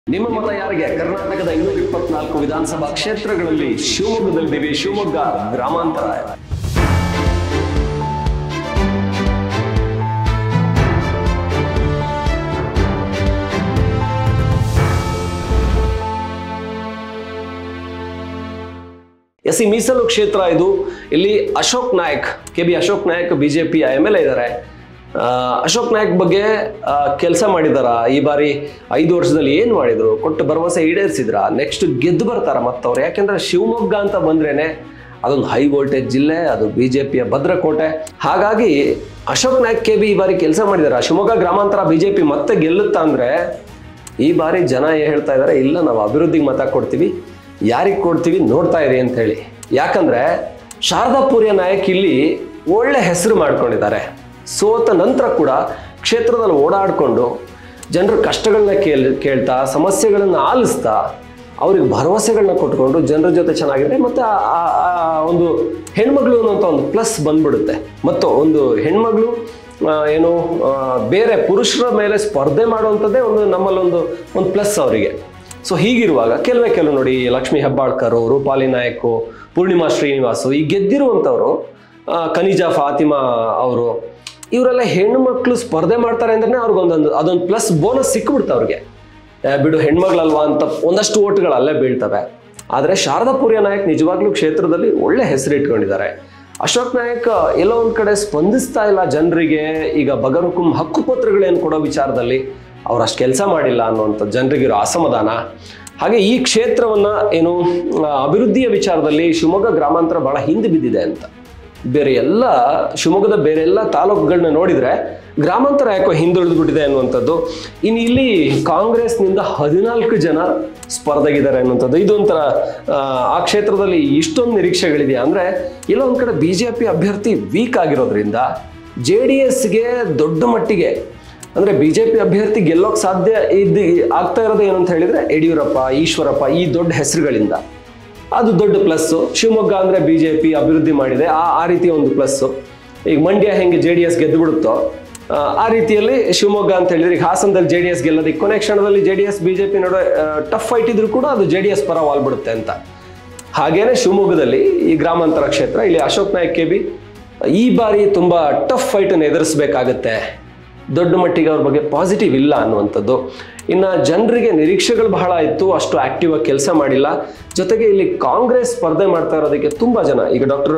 ನಿಮ್ಮ ಮತ ಯಾರಿಗೆ ಕರ್ನಾಟಕದ ಇನ್ನೂರ ಇಪ್ಪತ್ನಾಲ್ಕು ವಿಧಾನಸಭಾ ಕ್ಷೇತ್ರಗಳಲ್ಲಿ ಶಿವಮೊಗ್ಗದಲ್ಲಿದ್ದೀವಿ ಶಿವಮೊಗ್ಗ ಗ್ರಾಮಾಂತರ ಎಸ್ ಈ ಮೀಸಲು ಕ್ಷೇತ್ರ ಇದು ಇಲ್ಲಿ Ashok Naik K B Ashok Naik BJP M L A ಇದ್ದಾರೆ ಆ, ಅಶೋಕ್ ನಾಯಕ್ ಬಗ್ಗೆ ಕೆಲಸ ಮಾಡಿದಾರ ಈ ಬಾರಿ ಐದು ವರ್ಷದಲ್ಲಿ ಏನು ಮಾಡಿದ್ರು ಕೊಟ್ಟು ಭರವಸೆ ಈಡೇರಿಸಿದ್ರ ನೆಕ್ಸ್ಟ್ ಗೆದ್ದು ಬರ್ತಾರ ಮತ್ತವ್ರು ಯಾಕೆಂದ್ರೆ ಶಿವಮೊಗ್ಗ ಅಂತ ಬಂದ್ರೇನೆ ಅದೊಂದು ಹೈ ವೋಲ್ಟೇಜ್ ಜಿಲ್ಲೆ ಅದು ಬಿಜೆಪಿಯ ಭದ್ರಕೋಟೆ ಹಾಗಾಗಿ ಅಶೋಕ್ ನಾಯಕ್ ಕೆ ಬಿ ಈ ಬಾರಿ ಕೆಲಸ ಮಾಡಿದಾರ ಶಿವಮೊಗ್ಗ ಗ್ರಾಮಾಂತರ ಬಿಜೆಪಿ ಮತ್ತೆ ಗೆಲ್ಲುತ್ತಾ ಅಂದ್ರೆ ಈ ಬಾರಿ ಜನ ಏನ್ ಹೇಳ್ತಾ ಇದ್ದಾರೆ ಇಲ್ಲ ನಾವು ಅಭಿವೃದ್ಧಿಗೆ ಮತ ಕೊಡ್ತೀವಿ ಯಾರಿಗೆ ಕೊಡ್ತೀವಿ ನೋಡ್ತಾ ಇರಿ ಅಂತ ಹೇಳಿ ಯಾಕಂದ್ರೆ ಶಾರದಾಪುರ್ಯ ನಾಯಕ್ ಇಲ್ಲಿ ಒಳ್ಳೆ ಹೆಸರು ಮಾಡ್ಕೊಂಡಿದ್ದಾರೆ ಸೋತ ನಂತರ ಕೂಡ ಕ್ಷೇತ್ರದಲ್ಲಿ ಓಡಾಡಿಕೊಂಡು ಜನರ ಕಷ್ಟಗಳನ್ನ ಕೇಳ್ ಕೇಳ್ತಾ ಸಮಸ್ಯೆಗಳನ್ನ ಆಲಿಸ್ತಾ ಅವ್ರಿಗೆ ಭರವಸೆಗಳನ್ನ ಕೊಟ್ಕೊಂಡು ಜನರ ಜೊತೆ ಚೆನ್ನಾಗಿದ್ರೆ ಮತ್ತೆ ಆ- ಆ- ಆ ಒಂದು ಹೆಣ್ಮಗಳು ಅನ್ನೋಂಥ ಒಂದು ಪ್ಲಸ್ ಬಂದ್ಬಿಡುತ್ತೆ ಮತ್ತು ಒಂದು ಹೆಣ್ಮಗಳು ಆ, ಏನು ಆ, ಬೇರೆ ಪುರುಷರ ಮೇಲೆ ಸ್ಪರ್ಧೆ ಮಾಡುವಂಥದ್ದೇ ಒಂದು ನಮ್ಮಲ್ಲೊಂದು ಒಂದು ಪ್ಲಸ್ ಅವರಿಗೆ ಸೊ ಹೀಗಿರುವಾಗ ಕೆಲವೇ ಕೆಲವು ನೋಡಿ ಲಕ್ಷ್ಮೀ ಹೆಬ್ಬಾಳ್ಕರು ರೂಪಾಲಿ ನಾಯಕು ಪೂರ್ಣಿಮಾ ಶ್ರೀನಿವಾಸು ಈ ಗೆದ್ದಿರುವಂಥವ್ರು ಆ, ಖನಿಜಾ ಫಾತಿಮಾ ಅವರು ಇವರೆಲ್ಲ ಹೆಣ್ಣು ಮಕ್ಕಳು ಸ್ಪರ್ಧೆ ಮಾಡ್ತಾರೆ ಅಂದ್ರೆ ಅವ್ರಿಗೊಂದೊಂದು ಅದೊಂದು ಪ್ಲಸ್ ಬೋನಸ್ ಸಿಕ್ಬಿಡ್ತು ಅವ್ರಿಗೆ ಏ, ಬಿಡು ಹೆಣ್ಮಗಳಲ್ವಾ ಅಂತ ಒಂದಷ್ಟು ಓಟ್ಗಳು ಅಲ್ಲೇ ಬೀಳ್ತವೆ ಆದರೆ ಶಾರದಾಪುರ್ಯ ನಾಯಕ್ ನಿಜವಾಗ್ಲೂ ಕ್ಷೇತ್ರದಲ್ಲಿ ಒಳ್ಳೆ ಹೆಸರು ಇಟ್ಕೊಂಡಿದ್ದಾರೆ ಅಶೋಕ್ ನಾಯಕ್ ಎಲ್ಲೋ ಒಂದ್ ಕಡೆ ಸ್ಪಂದಿಸ್ತಾ ಇಲ್ಲ ಜನರಿಗೆ ಈಗ ಬಗರುಕುಂ ಹಕ್ಕುಪತ್ರಗಳೇನು ಕೊಡೋ ವಿಚಾರದಲ್ಲಿ ಅವ್ರು ಅಷ್ಟು ಕೆಲಸ ಮಾಡಿಲ್ಲ ಅನ್ನುವಂಥ ಜನರಿಗಿರೋ ಅಸಮಾಧಾನ ಹಾಗೆ ಈ ಕ್ಷೇತ್ರವನ್ನ ಏನು ಆ, ಅಭಿವೃದ್ಧಿಯ ವಿಚಾರದಲ್ಲಿ ಶಿವಮೊಗ್ಗ ಗ್ರಾಮಾಂತರ ಬಹಳ ಹಿಂದೆ ಬಿದ್ದಿದೆ ಅಂತ ಬೇರೆ ಎಲ್ಲ ಶಿವಮೊಗ್ಗದ ಬೇರೆ ಎಲ್ಲ ತಾಲೂಕುಗಳನ್ನ ನೋಡಿದ್ರೆ ಗ್ರಾಮಾಂತರ ಯಾಕೋ ಹಿಂದುಳಿದು ಬಿಟ್ಟಿದೆ ಅನ್ನುವಂಥದ್ದು ಇನ್ನು ಇಲ್ಲಿ ಕಾಂಗ್ರೆಸ್ನಿಂದ ಹದಿನಾಲ್ಕು ಜನ ಸ್ಪರ್ಧೆಗಿದ್ದಾರೆ ಅನ್ನುವಂಥದ್ದು ಇದೊಂಥರ ಆ, ಆ ಕ್ಷೇತ್ರದಲ್ಲಿ ಇಷ್ಟೊಂದು ನಿರೀಕ್ಷೆಗಳಿದೆಯಾ ಅಂದ್ರೆ ಎಲ್ಲೋ ಒಂದ್ ಕಡೆ ಬಿಜೆಪಿ ಅಭ್ಯರ್ಥಿ ವೀಕ್ ಆಗಿರೋದ್ರಿಂದ ಜೆ ಡಿ ಎಸ್ಗೆ ದೊಡ್ಡ ಮಟ್ಟಿಗೆ ಅಂದ್ರೆ ಬಿಜೆಪಿ ಅಭ್ಯರ್ಥಿ ಗೆಲ್ಲೋಕ್ ಸಾಧ್ಯ ಇದ್ದು ಆಗ್ತಾ ಇರೋದು ಏನು ಅಂತ ಹೇಳಿದ್ರೆ ಯಡಿಯೂರಪ್ಪ ಈಶ್ವರಪ್ಪ ಈ ದೊಡ್ಡ ಹೆಸರುಗಳಿಂದ ಅದು ದೊಡ್ಡ ಪ್ಲಸ್ಸು ಶಿವಮೊಗ್ಗ ಅಂದರೆ ಬಿ ಜೆ ಪಿ ಅಭಿವೃದ್ಧಿ ಮಾಡಿದೆ ಆ ಆ ರೀತಿಯ ಒಂದು ಪ್ಲಸ್ಸು ಈಗ ಮಂಡ್ಯ ಹೆಂಗೆ ಜೆ ಡಿ ಎಸ್ ಗೆದ್ದು ಬಿಡುತ್ತೋ ಆ, ಆ ರೀತಿಯಲ್ಲಿ ಶಿವಮೊಗ್ಗ ಅಂತ ಹೇಳಿದ್ರೆ ಈಗ ಹಾಸನದಲ್ಲಿ ಜೆ ಡಿ ಎಸ್ ಗೆಲ್ಲೋದಕ್ಕೆ ಕೊನೆ ಕ್ಷಣದಲ್ಲಿ J D S B J P ನಡುವೆ ಟಫ್ ಫೈಟ್ ಇದ್ರೂ ಕೂಡ ಅದು ಜೆ ಡಿ ಎಸ್ ಪರ ವಾಲ್ಬಿಡುತ್ತೆ ಅಂತ ಹಾಗೇನೆ ಶಿವಮೊಗ್ಗದಲ್ಲಿ ಈ ಗ್ರಾಮಾಂತರ ಕ್ಷೇತ್ರ ಇಲ್ಲಿ ಅಶೋಕ್ ನಾಯಕ್ ಕೆ ಬಿ ಈ ಬಾರಿ ತುಂಬ ಟಫ್ ಫೈಟನ್ನು ಎದುರಿಸಬೇಕಾಗತ್ತೆ ದೊಡ್ಡ ಮಟ್ಟಿಗೆ ಅವ್ರ ಬಗ್ಗೆ ಪಾಸಿಟಿವ್ ಇಲ್ಲ ಅನ್ನುವಂಥದ್ದು ಇನ್ನು ಜನರಿಗೆ ನಿರೀಕ್ಷೆಗಳು ಬಹಳ ಇತ್ತು ಅಷ್ಟು ಆಕ್ಟಿವ್ ಆಗಿ ಕೆಲಸ ಮಾಡಿಲ್ಲ ಜೊತೆಗೆ ಇಲ್ಲಿ ಕಾಂಗ್ರೆಸ್ ಸ್ಪರ್ಧೆ ಮಾಡ್ತಾ ಇರೋದಕ್ಕೆ ತುಂಬ ಜನ ಈಗ ಡಾಕ್ಟರ್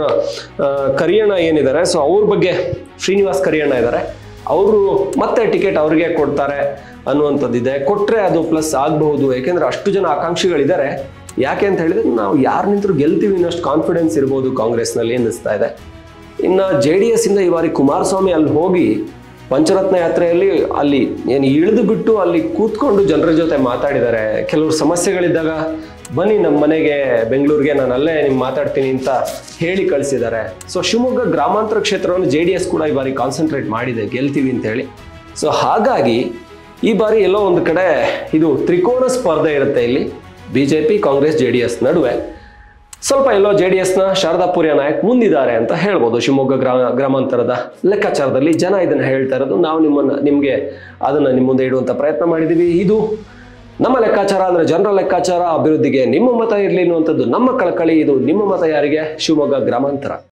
ಕರಿಯಣ್ಣ ಏನಿದ್ದಾರೆ ಸೊ ಅವ್ರ ಬಗ್ಗೆ ಶ್ರೀನಿವಾಸ್ ಕರಿಯಣ್ಣ ಇದ್ದಾರೆ ಅವರು ಮತ್ತೆ ಟಿಕೆಟ್ ಅವ್ರಿಗೆ ಕೊಡ್ತಾರೆ ಅನ್ನುವಂಥದ್ದಿದೆ ಕೊಟ್ಟರೆ ಅದು ಪ್ಲಸ್ ಆಗಬಹುದು ಯಾಕೆಂದ್ರೆ ಅಷ್ಟು ಜನ ಆಕಾಂಕ್ಷಿಗಳಿದ್ದಾರೆ ಯಾಕೆ ಅಂತ ಹೇಳಿದ್ರೆ ನಾವು ಯಾರು ನಿಂತರೂ ಗೆಲ್ತೀವಿ ಅನ್ನೋಷ್ಟು ಕಾನ್ಫಿಡೆನ್ಸ್ ಇರ್ಬೋದು ಕಾಂಗ್ರೆಸ್ನಲ್ಲಿ ಅನ್ನಿಸ್ತಾ ಇದೆ ಇನ್ನು ಜೆ ಡಿ ಎಸ್ ಇಂದ ಈ ಬಾರಿ ಕುಮಾರಸ್ವಾಮಿ ಅಲ್ಲಿ ಹೋಗಿ ಪಂಚರತ್ನ ಯಾತ್ರೆಯಲ್ಲಿ ಅಲ್ಲಿ ಏನು ಇಳಿದು ಬಿಟ್ಟು ಅಲ್ಲಿ ಕೂತ್ಕೊಂಡು ಜನರ ಜೊತೆ ಮಾತಾಡಿದ್ದಾರೆ ಕೆಲವರು ಸಮಸ್ಯೆಗಳಿದ್ದಾಗ ಬನ್ನಿ ನಮ್ಮ ಮನೆಗೆ ಬೆಂಗಳೂರಿಗೆ ನಾನು ಅಲ್ಲೇ ನಿಮ್ಗೆ ಮಾತಾಡ್ತೀನಿ ಅಂತ ಹೇಳಿ ಕಳಿಸಿದ್ದಾರೆ ಸೊ ಶಿವಮೊಗ್ಗ ಗ್ರಾಮಾಂತರ ಕ್ಷೇತ್ರವನ್ನು ಜೆ ಡಿ ಎಸ್ ಕೂಡ ಈ ಬಾರಿ ಕಾನ್ಸಂಟ್ರೇಟ್ ಮಾಡಿದೆ ಗೆಲ್ತೀವಿ ಅಂತ ಹೇಳಿ ಸೊ ಹಾಗಾಗಿ ಈ ಬಾರಿ ಎಲ್ಲೋ ಒಂದು ಕಡೆ ಇದು ತ್ರಿಕೋನ ಸ್ಪರ್ಧೆ ಇರುತ್ತೆ ಇಲ್ಲಿ B J P Congress J D S ನಡುವೆ ಸ್ವಲ್ಪ ಎಲ್ಲೋ ಜೆ ಡಿ ಎಸ್ನ ಶಾರದಾಪುರ್ಯ ನಾಯಕ್ ಮುಂದಿದ್ದಾರೆ ಅಂತ ಹೇಳ್ಬೋದು ಶಿವಮೊಗ್ಗ ಗ್ರಾಮ ಗ್ರಾಮಾಂತರದ ಲೆಕ್ಕಾಚಾರದಲ್ಲಿ ಜನ ಇದನ್ನ ಹೇಳ್ತಾ ಇರೋದು ನಾವು ನಿಮ್ಮನ್ನ ನಿಮಗೆ ಅದನ್ನ ನಿಮ್ಮ ಮುಂದೆ ಇಡುವಂತ ಪ್ರಯತ್ನ ಮಾಡಿದೀವಿ ಇದು ನಮ್ಮ ಲೆಕ್ಕಾಚಾರ ಅಂದ್ರೆ ಜನರ ಲೆಕ್ಕಾಚಾರ ಅಭಿವೃದ್ಧಿಗೆ ನಿಮ್ಮ ಮತ ಇರಲಿ ಅನ್ನುವಂಥದ್ದು ನಮ್ಮ ಕಳಕಳಿ ಇದು ನಿಮ್ಮ ಮತ ಯಾರಿಗೆ ಶಿವಮೊಗ್ಗ ಗ್ರಾಮಾಂತರ